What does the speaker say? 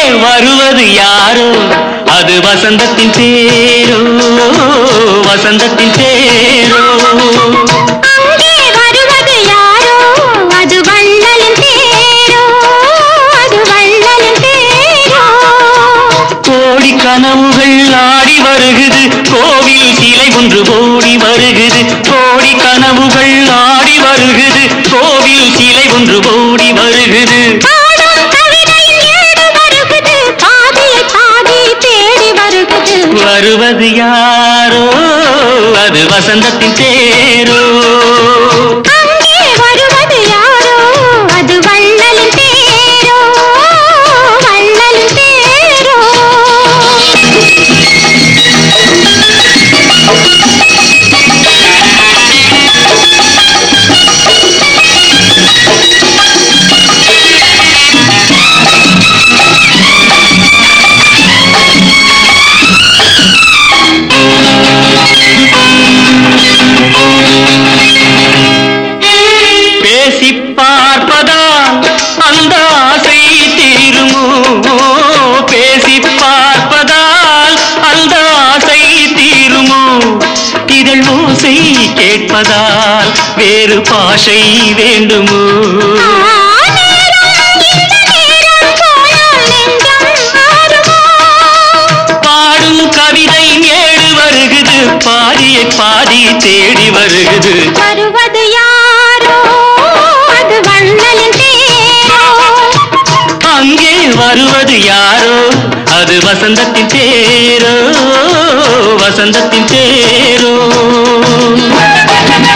வருவது யாரோ அது வசந்தத்தின் தேரோ வசந்தத்தின் தேரோ அங்கே வருவது யாரோ அது வள்ளலின் தேரோ அது வள்ளலின் தேரோ கோடி கனவுகள் ஆடி வருகுது கோவில் சிலை ஒன்று ஓடி வருகுது கோடி கனவுகள் ஆடி வருகுது கோவில் சிலை ஒன்று ஓடி வருகுது பாடும் கவிதையில் ஏடு வருகுது பாதியை பாதி தேடி வருகுது வருவது யாரோ அது வசந்தத்தின் தேரோ அங்கே வருவது யாரோ அது வள்ளலின் தேரோ வள்ளலின் தேரோ பேசி பார்ப்பதால் அந்த ஆசை தீருமோ பேசி பார்ப்பதால் அந்த ஆசை தீருமோ இதழ் ஓசை கேட்பதால் வேறு பாஷை வேண்டுமோ பாடும் கவிதை ஏடு வருகுது பாதியை பாதி தேடி வருகுது வருவது யாரோ அது வள்ளலின் தேரோ அங்கே வருவது யாரோ அது வசந்தத்தின் தேரோ வசந்தத்தின் தேரோ